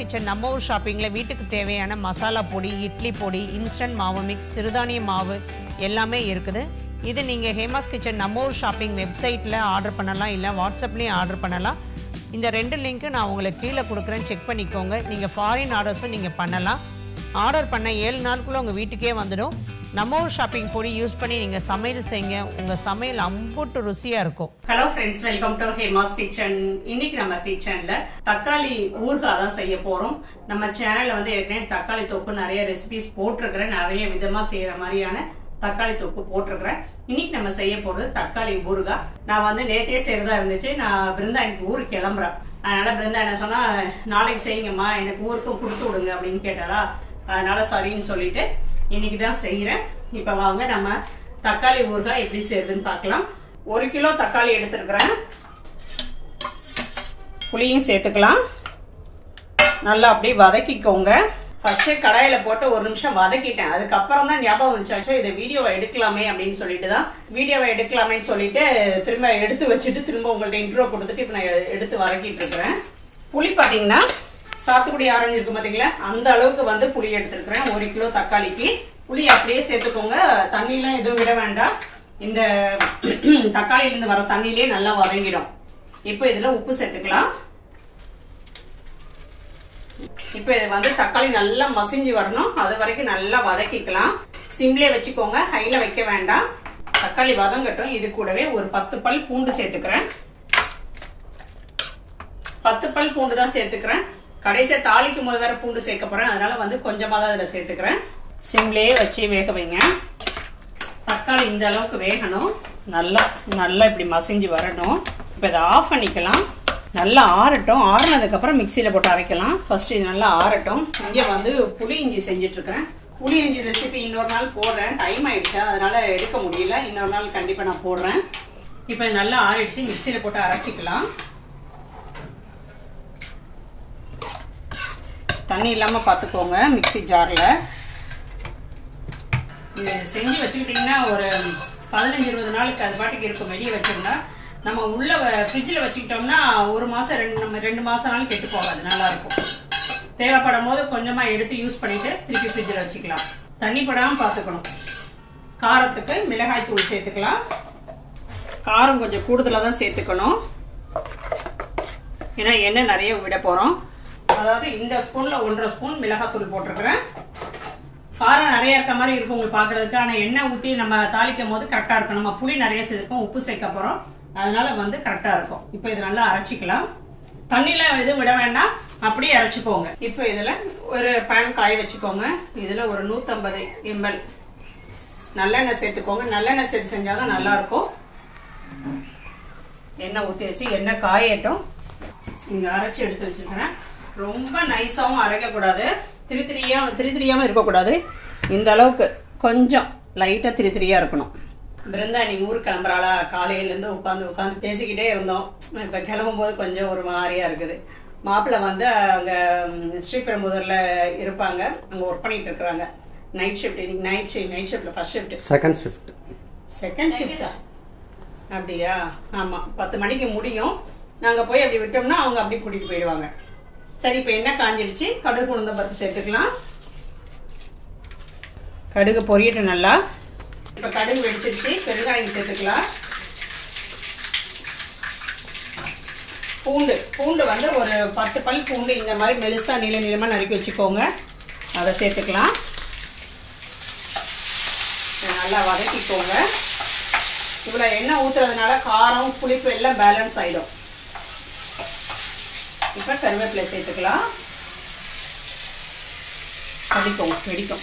Kitchen நம்ம ஊர் ஷாப்பிங்கில் வீட்டுக்கு தேவையான மசாலா பொடி இட்லி பொடி இன்ஸ்டன்ட் மாவு மிக்ஸ் சிறுதானிய மாவு எல்லாமே இருக்குது இது நீங்கள் ஹேமாஸ் கிச்சன் நம்ம ஊர் ஷாப்பிங் வெப்சைட்டில் ஆர்டர் பண்ணலாம் இல்லை வாட்ஸ்அப்லேயும் ஆர்டர் பண்ணலாம் இந்த ரெண்டு லிங்க்கு நான் உங்களுக்கு கீழே கொடுக்குறேன் செக் பண்ணிக்கோங்க நீங்கள் ஃபாரின் ஆர்டர்ஸும் நீங்கள் பண்ணலாம் ஆர்டர் பண்ண ஏழு நாளுக்குள்ளே உங்கள் வீட்டுக்கே வந்துடும் நம்ம ஊர் ஷாப்பிங் பொடி யூஸ் பண்ணி நீங்கள் சமையல் செய்யுங்க உங்கள் சமையல் அம்புட்டு ருசியாக இருக்கும் hello friends welcome to Hema's kitchen இன்னைக்கு நம்ம கிச்சன்ல தக்காளி ஊறுகாய் தான் செய்ய போறோம் நம்ம சேனல்ல வந்து ஏற்கனவே தக்காளி தொக்கு நிறைய ரெசிபிஸ் போட்டிருக்கிறேன் நிறைய விதமா செய்யற மாதிரியான தக்காளி தொக்கு போட்டிருக்கிறேன் இன்னைக்கு நம்ம செய்ய போறது தக்காளி ஊறுகாய் நான் வந்து நேத்தே செய்யறதா இருந்துச்சு நான் பிருந்தா எனக்கு ஊருக்கு கிளம்புறேன் அதனால பிருந்தா என்ன சொன்னா நாளைக்கு செய்யுங்கம்மா எனக்கு ஊருக்கும் கொடுத்து விடுங்க அப்படின்னு கேட்டாரா அதனால சரின்னு சொல்லிட்டு இன்னைக்கு தான் செய்யறேன் இப்ப வாங்க நம்ம தக்காளி ஊறுகாய் எப்படி செய்யறதுன்னு பார்க்கலாம் ஒரு கிலோ தக்காளி எடுத்துருக்கிறேன் புளியும் சேர்த்துக்கலாம் நல்லா அப்படியே வதக்கிக்கோங்க ஃபர்ஸ்ட் கடாயில போட்டு ஒரு நிமிஷம் வதக்கிட்டேன் அதுக்கப்புறம் தான் ஞாபகம் வந்துச்சாச்சோ இதை வீடியோவை எடுக்கலாமே அப்படின்னு சொல்லிட்டு தான் வீடியோவை எடுக்கலாமேன்னு சொல்லிட்டு திரும்ப எடுத்து வச்சுட்டு திரும்ப உங்கள்ட்ட இன்ட்ரோ கொடுத்துட்டு இப்போ நான் எடுத்து வதக்கிட்டு இருக்கிறேன் புளி பார்த்தீங்கன்னா சாத்துக்குடி ஆரஞ்சு இருக்கு பார்த்தீங்களா அந்த அளவுக்கு வந்து புளி எடுத்துருக்கிறேன் ஒரு கிலோ தக்காளிக்கு புளி அப்படியே சேர்த்துக்கோங்க தண்ணிலாம் எதுவும் விட வேண்டாம் இந்த தக்காளியிலேருந்து வர தண்ணியிலே நல்லா வதங்கிடும் இப்போ இதில் உப்பு சேர்த்துக்கலாம் இப்போ இது வந்து தக்காளி நல்லா மசிஞ்சு வரணும் அது வரைக்கும் நல்லா வதக்கிக்கலாம் சிம்லே வச்சுக்கோங்க ஹைல வைக்க வேண்டாம் தக்காளி வதங்கட்டும் இது கூடவே ஒரு பத்து பல் பூண்டு சேர்த்துக்கிறேன் பத்து பல் பூண்டு தான் சேர்த்துக்கிறேன் கடைசியாக தாளிக்கும் போது வேற பூண்டு சேர்க்க போறேன் அதனால வந்து கொஞ்சமாக தான் அதில் சேர்த்துக்கிறேன் சிம்லேயே வச்சு வேக வைங்க தக்காளி இந்த அளவுக்கு வேகணும் நல்லா நல்லா இப்படி மசிஞ்சு வரணும் இப்போ இதை ஆஃப் பண்ணிக்கலாம் நல்லா ஆறட்டும் ஆறுனதுக்கப்புறம் மிக்சியில் போட்டு அரைக்கலாம் ஃபர்ஸ்ட் இது நல்லா ஆறட்டும் இங்கே வந்து புளி இஞ்சி செஞ்சுட்ருக்கிறேன் புளி இஞ்சி ரெசிபி இன்னொரு நாள் போடுறேன் டைம் ஆயிடுச்சு அதனால எடுக்க முடியல இன்னொரு நாள் கண்டிப்பாக நான் போடுறேன் இப்போ இது நல்லா ஆறிடுச்சு மிக்சியில் போட்டு அரைச்சிக்கலாம் தண்ணி இல்லாமல் பார்த்துக்கோங்க மிக்சி ஜாரில் இது செஞ்சு வச்சுக்கிட்டிங்கன்னா ஒரு பதினஞ்சு இருபது நாளுக்கு அது பாட்டுக்கு இருக்கும் வெளியே வச்சிருந்தா நம்ம உள்ள ஃப்ரிட்ஜில் வச்சுக்கிட்டோம்னா ஒரு மாதம் ரெண்டு நம்ம ரெண்டு மாதம் நாள் கெட்டு போகாது நல்லா இருக்கும் தேவைப்படும் போது கொஞ்சமாக எடுத்து யூஸ் பண்ணிட்டு திருப்பி ஃப்ரிட்ஜில் வச்சுக்கலாம் தண்ணி படாமல் பார்த்துக்கணும் காரத்துக்கு மிளகாய் தூள் சேர்த்துக்கலாம் காரம் கொஞ்சம் கூடுதலாக தான் சேர்த்துக்கணும் ஏன்னா எண்ணெய் நிறைய விட போகிறோம் அதாவது இந்த ஸ்பூனில் ஒன்றரை ஸ்பூன் மிளகாத்தூள் போட்டிருக்கிறேன் காரம் நிறைய இருக்க மாதிரி இருக்கும் உங்களுக்கு பார்க்கறதுக்கு ஆனால் எண்ணெய் ஊற்றி நம்ம தாளிக்கும் போது கரெக்டாக இருக்கும் நம்ம புளி நிறைய சேர்க்கும் உப்பு சேர்க்க போகிறோம் அதனால வந்து கரெக்டாக இருக்கும் இப்போ இது நல்லா அரைச்சிக்கலாம் தண்ணியில் எதுவும் விட வேண்டாம் அப்படியே அரைச்சிக்கோங்க இப்போ இதில் ஒரு பேன் காய வச்சுக்கோங்க இதில் ஒரு நூற்றம்பது எம்எல் நல்லெண்ணெய் சேர்த்துக்கோங்க நல்லெண்ணெய் சேர்த்து செஞ்சால் தான் நல்லாயிருக்கும் எண்ணெய் ஊற்றி வச்சு எண்ணெய் காயட்டும் இங்கே அரைச்சி எடுத்து வச்சுருக்கிறேன் ரொம்ப நைஸாகவும் அரைக்கக்கூடாது திரி திரியா திரி திரியாமல் இருக்கக்கூடாது இந்த அளவுக்கு கொஞ்சம் லைட்டாக திரி திரியாக இருக்கணும் பிருந்தா நீ ஊருக்கு கிளம்புறாளா காலையிலேருந்து உட்காந்து உட்காந்து பேசிக்கிட்டே இருந்தோம் இப்போ கிளம்பும்போது கொஞ்சம் ஒரு மாதிரியா இருக்குது மாப்பிள்ளை வந்து அங்கே ஸ்ரீபெரும்புதூரில் இருப்பாங்க அங்கே ஒர்க் பண்ணிட்டு இருக்கிறாங்க நைட் ஷிஃப்ட் இன்னைக்கு நைட் ஷிஃப்ட் நைட் ஷிஃப்ட்டில் first shift second shift second ஷிஃப்டா அப்படியா ஆமாம் பத்து மணிக்கு முடியும் நாங்கள் போய் அப்படி விட்டோம்னா அவங்க அப்படி கூட்டிகிட்டு போயிடுவாங்க சரி இப்போ என்ன காஞ்சிடுச்சு கடுகு உளுந்த பருப்பு சேர்த்துக்கலாம் கடுகு பொரியட்டு நல்லா இப்போ கடுகு வெடிச்சிருச்சு பெருங்காயம் சேர்த்துக்கலாம் பூண்டு பூண்டு வந்து ஒரு பத்து பல் பூண்டு இந்த மாதிரி மெலிசா நீள நீளமாக நறுக்கி வச்சுக்கோங்க அதை சேர்த்துக்கலாம் நல்லா வதக்கிக்கோங்க இவ்வளோ எண்ணெய் ஊற்றுறதுனால காரம் புளிப்பு எல்லாம் பேலன்ஸ் ஆகிடும் இப்போ கருவேப்பிலை சேர்த்துக்கலாம் வெடிக்கும் வெடிக்கும்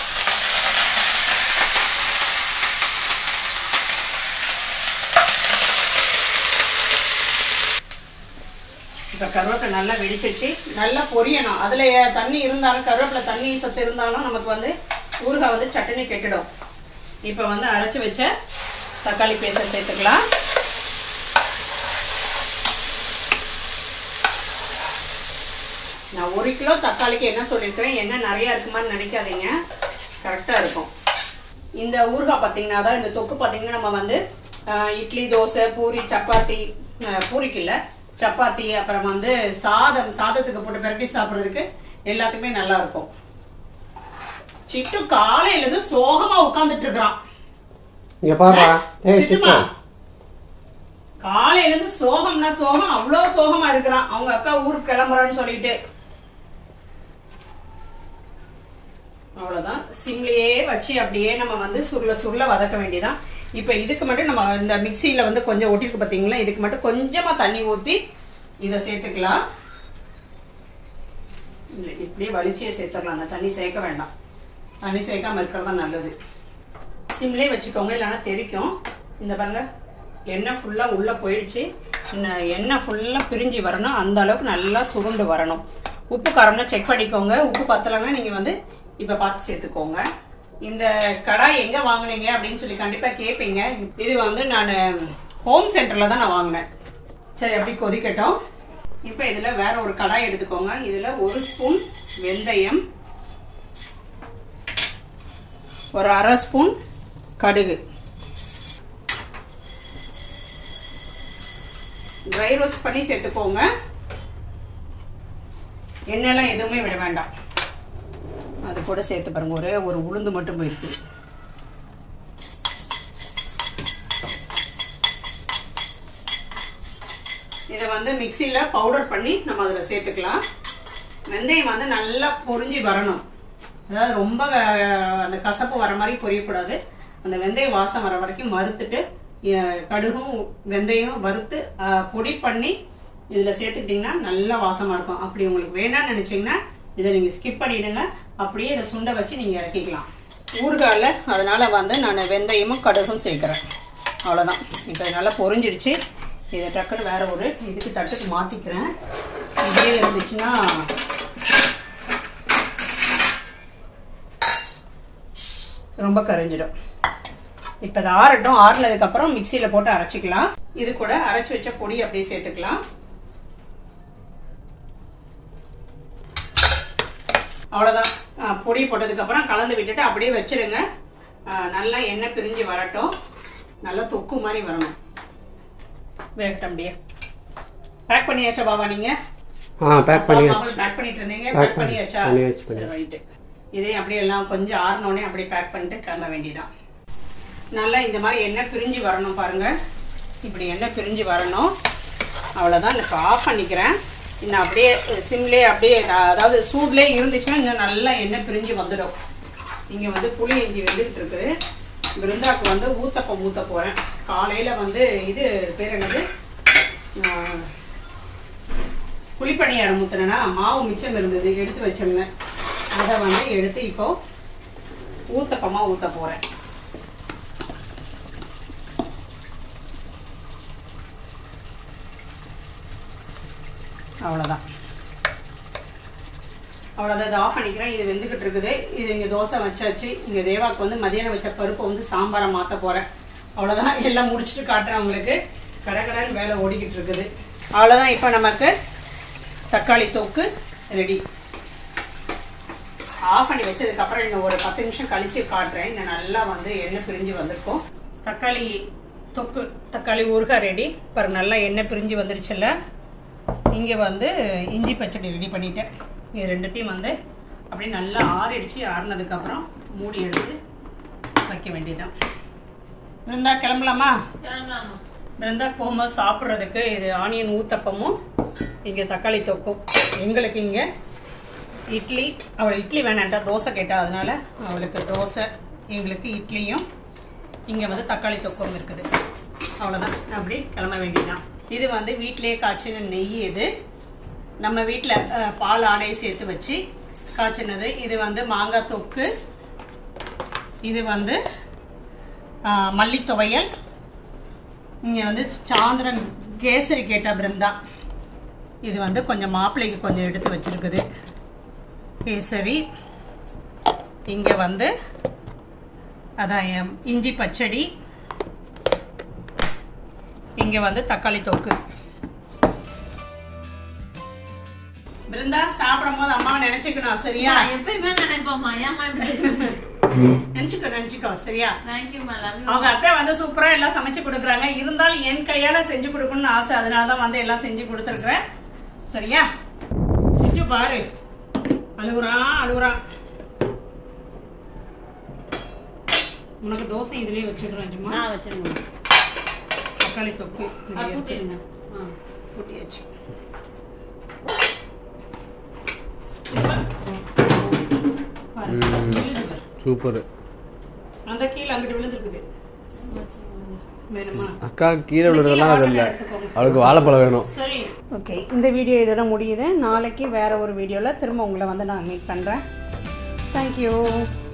இப்போ கருவேப்பிலை நல்லா வெடிச்சிருச்சு நல்லா பொரியணும் அதில் தண்ணி இருந்தாலும் கருவேப்பிலை தண்ணி சத்து இருந்தாலும் நமக்கு வந்து ஊறுகாய் வந்து சட்னி கெட்டுடும் இப்போ வந்து அரைச்சி வச்ச தக்காளி பேஸ்ட்டை சேர்த்துக்கலாம் நான் ஒரு கிலோ தக்காளிக்கு என்ன சொல்லியிருக்கிறேன் என்ன நிறையா இருக்குமான்னு நினைக்காதீங்க கரெக்டாக இருக்கும் இந்த ஊறுகாய் பார்த்தீங்கன்னா தான் இந்த தொக்கு பார்த்தீங்கன்னா நம்ம வந்து ஆஹ், இட்லி தோசை பூரி சப்பாத்தி ஆஹ், பூரிக்கு இல்லை சப்பாத்தி அப்புறம் வந்து சாதம் சாதத்துக்கு போட்டு பிரட்டி சாப்பிட்றதுக்கு எல்லாத்துக்குமே நல்லா இருக்கும் சிட்டு காலையில இருந்து சோகமா உட்கார்ந்துட்டு இருக்கிறான் இங்க பாருடா ஏய் சிட்டுமா சிட்டு காலையில இருந்து சோகம்னா சோகம் அவ்வளவு சோகமா இருக்கிறான் அவங்க அக்கா ஊருக்கு கிளம்புறான்னு சொல்லிட்டு அவ்வளவுதான் சிம்லயே வச்சு அப்படியே நம்ம வந்து சுருள சுருள வதக்க வேண்டியதான் இப்போ இதுக்கு மட்டும் நம்ம இந்த மிக்சியில வந்து கொஞ்சம் ஒட்டிருக்கு பார்த்தீங்களா இதுக்கு மட்டும் கொஞ்சமா தண்ணி ஊத்தி இதை சேர்த்துக்கலாம் இல்லை இப்படியே வலிச்சே சேர்த்துக்கலாம் அந்த தண்ணி சேர்க்க வேண்டாம் தண்ணி சேர்க்காம இருக்கிறது தான் நல்லது சிம்லேயே வச்சுக்கோங்க இல்லைன்னா தெரிக்கும் இந்த பாருங்க எண்ணெய் ஃபுல்லாக உள்ளே போயிடுச்சு இந்த எண்ணெய் ஃபுல்லாக பிரிஞ்சு வரணும் அந்த அளவுக்கு நல்லா சுருண்டு வரணும் உப்பு காரம்னா செக் பண்ணிக்கோங்க உப்பு பத்தலைன்னா நீங்கள் வந்து இப்போ பார்த்து சேர்த்துக்கோங்க இந்த கடாய் எங்கே வாங்குனீங்க அப்படின்னு சொல்லி கண்டிப்பாக கேட்பீங்க இது வந்து நான் ஹோம் சென்டரில் தான் நான் வாங்கினேன் சரி அப்படி கொதிக்கட்டும் இப்போ இதில் வேற ஒரு கடாய் எடுத்துக்கோங்க இதில் ஒரு ஸ்பூன் வெந்தயம் ஒரு அரை ஸ்பூன் கடுகு ட்ரை ரோஸ்ட் பண்ணி சேர்த்துக்கோங்க எண்ணெய்லாம் எதுவுமே விட வேண்டாம் அது கூட சேர்த்து பாருங்க ஒரே ஒரு உளுந்து மட்டும் போயிருக்கு இதை வந்து மிக்சியில் பவுடர் பண்ணி நம்ம அதில் சேர்த்துக்கலாம் வெந்தயம் வந்து நல்லா பொரிஞ்சு வரணும் அதாவது ரொம்ப அஹ், அந்த கசப்பு வர மாதிரி பொரியக்கூடாது அந்த வெந்தயம் வாசம் வர வரைக்கும் வறுத்துட்டு அஹ், கடுகும் வெந்தயம் வறுத்து அஹ், பொடி பண்ணி இதில் சேர்த்துக்கிட்டிங்கன்னா நல்ல வாசமாக இருக்கும் அப்படி உங்களுக்கு வேணாம்னு நினச்சிங்கன்னா இதை நீங்கள் ஸ்கிப் பண்ணிடுங்க அப்படியே இதை சுண்டை வச்சு நீங்கள் இறக்கிக்கலாம் ஊறுகாயில் அதனால வந்து நான் வெந்தயமும் கடுகும் சேர்க்குறேன் அவ்வளோதான் இப்போ இது நல்லா பொரிஞ்சிடுச்சு இதை டக்குன்னு வேற ஒரு இதுக்கு தட்டுக்கு மாற்றிக்கிறேன் இதே இருந்துச்சுன்னா ரொம்ப கரைஞ்சிடும் இப்போ இது ஆறட்டும் ஆறுனதுக்கப்புறம் மிக்சியில் போட்டு அரைச்சிக்கலாம் இது கூட அரைச்சி வச்ச பொடி அப்படியே சேர்த்துக்கலாம் அவ்வளோதான் அஹ் பொடி போட்டதுக்கப்புறம் கலந்து விட்டுட்டு அப்படியே வச்சிருங்க அஹ் நல்லா எண்ணெய் பிரிஞ்சு வரட்டும் நல்லா தொக்கு மாதிரி வரணும் வேகட்டும் அப்படியே பேக் பண்ணியாச்சா பாபா நீங்க ஆ பேக் பண்ணியாச்சு பேக் பண்ணிட்டு இருந்தீங்க Pack பேக் பண்ணி- பண்ணியாச்சா பண்ணியாச்சு, சரி ரைட்டு இதே அப்படியே எல்லாம் கொஞ்சம் ஆறினோடனே அப்படியே பேக் பண்ணிட்டு கிளம்ப வேண்டியதான் நல்லா இந்த மாதிரி எண்ணெய் பிரிஞ்சு வரணும் பாருங்க இப்படி எண்ணெய் பிரிஞ்சு வரணும் அவ்வளோதான் இப்போ ஆஃப் பண்ணிக்கிறேன் இன்னும் அப்படியே சிம்லே அப்படியே அதாவது சூட்லேயே இருந்துச்சுன்னா இன்னும் நல்லா எண்ணெய் பிரிஞ்சு வந்துடும் இங்கே வந்து புளி இஞ்சி வெந்துட்டு இருக்குது பிருந்தாக்கு வந்து ஊத்தப்பம் ஊற்ற போகிறேன் காலையில் வந்து இது பேர் என்னது ஆஹ், குழிப்பணியாரம் ஊற்றுனேன்னா மாவு மிச்சம் இருந்தது எடுத்து வச்சிருந்தேன் அதை வந்து எடுத்து இப்போ ஊத்தப்பமாக ஊற்ற போகிறேன் அவ்வளோதான் அவ்வளோதான் இதை ஆஃப் பண்ணிக்கிறேன் இது வெந்துக்கிட்டு இருக்குது இது இங்கே தோசை வச்சாச்சு இங்கே தேவாக்கு வந்து மதியானம் வச்ச பருப்பை வந்து சாம்பாரை மாற்ற போகிறேன் அவ்வளோதான் எல்லாம் முடிச்சுட்டு காட்டுறேன் உங்களுக்கு கடகடன்னு வேலை ஓடிக்கிட்டு இருக்குது அவ்வளோதான் இப்போ நமக்கு தக்காளி தொக்கு ரெடி ஆஃப் பண்ணி வச்சதுக்கப்புறம் இன்னும் ஒரு பத்து நிமிஷம் கழிச்சு காட்டுறேன் இன்னும் நல்லா வந்து எண்ணெய் பிரிஞ்சு வந்திருக்கும் தக்காளி தொக்கு தக்காளி ஊறுகாய் ரெடி பாரு நல்லா எண்ணெய் பிரிஞ்சு வந்துருச்சுல்ல இங்கே வந்து இஞ்சி பச்சடி ரெடி பண்ணிட்டேன் இது ரெண்டுத்தையும் வந்து அப்படியே நல்லா ஆறிடுச்சு ஆறுனதுக்கப்புறம் மூடி எடுத்து வைக்க வேண்டியதுதான் இருந்தா கிளம்பலாமா இருந்தா போகும்போது சாப்பிட்றதுக்கு இது ஆனியன் ஊத்தப்பமும் இங்கே தக்காளி தொக்கும் எங்களுக்கு இங்கே இட்லி அவள் இட்லி வேணான்ட்டா தோசை கேட்டா அதனால அவளுக்கு தோசை எங்களுக்கு இட்லியும் இங்கே வந்து தக்காளி தொக்கம் இருக்குது அவ்வளோதான் அப்படி கிளம்ப வேண்டியதுதான் இது வந்து வீட்டிலேயே காய்ச்சின நெய் இது நம்ம வீட்டில் பால் ஆடையை சேர்த்து வச்சு காய்ச்சினது இது வந்து மாங்காய் தொக்கு இது வந்து ஆஹ், மல்லி துவையல் இங்கே வந்து சாந்திரன் கேசரி கேட்ட பிருந்தா இது வந்து கொஞ்சம் மாப்பிள்ளைக்கு கொஞ்சம் எடுத்து வச்சிருக்குது கேசரி இங்கே வந்து அதான் எம் இஞ்சி பச்சடி இங்கே வந்து தக்காளி தொக்கு பிருந்தா சாப்பிடும் போது அம்மாவை நினைச்சுக்கணும் சரியா நான் எப்பயுமே நினைப்போம்மா ஏம்மா இப்படி பேசுறீங்க? நினைச்சுக்கோ நினைச்சுக்கோ சரியா தேங்க்யூ மா லவ் யூ அவங்க அத்தை வந்து சூப்பரா எல்லாம் சமைச்சு கொடுக்குறாங்க இருந்தாலும் என் கையால செஞ்சு கொடுக்கணும்னு ஆசை அதனால தான் வந்து எல்லாம் செஞ்சு கொடுத்துருக்குறேன் சரியா செஞ்சு பாரு அழுகுறான் அழுகுறான் உனக்கு தோசை இதுலயே வச்சுடுறேன் சும்மா நான் வச்சிருங்க தக்காளி தொக்கு ஆ, நிறைய இருக்கு. கூட்டிடுங்க ஆ, கூட்டியாச்சு பாரு, விழுது பாரு. சூப்பர் அந்த கீழே அங்கிட்டு விழுந்துருக்குது வேணுமா அக்கா கீழே விழுறதெல்லாம் அது இல்லை அவளுக்கு வாழைப்பழம் வேணும் சரி ஓகே இந்த வீடியோ இதோட முடியுது நாளைக்கு வேற ஒரு வீடியோவில் திரும்ப உங்களை வந்து நான் மீட் பண்ணுறேன் தேங்க்யூ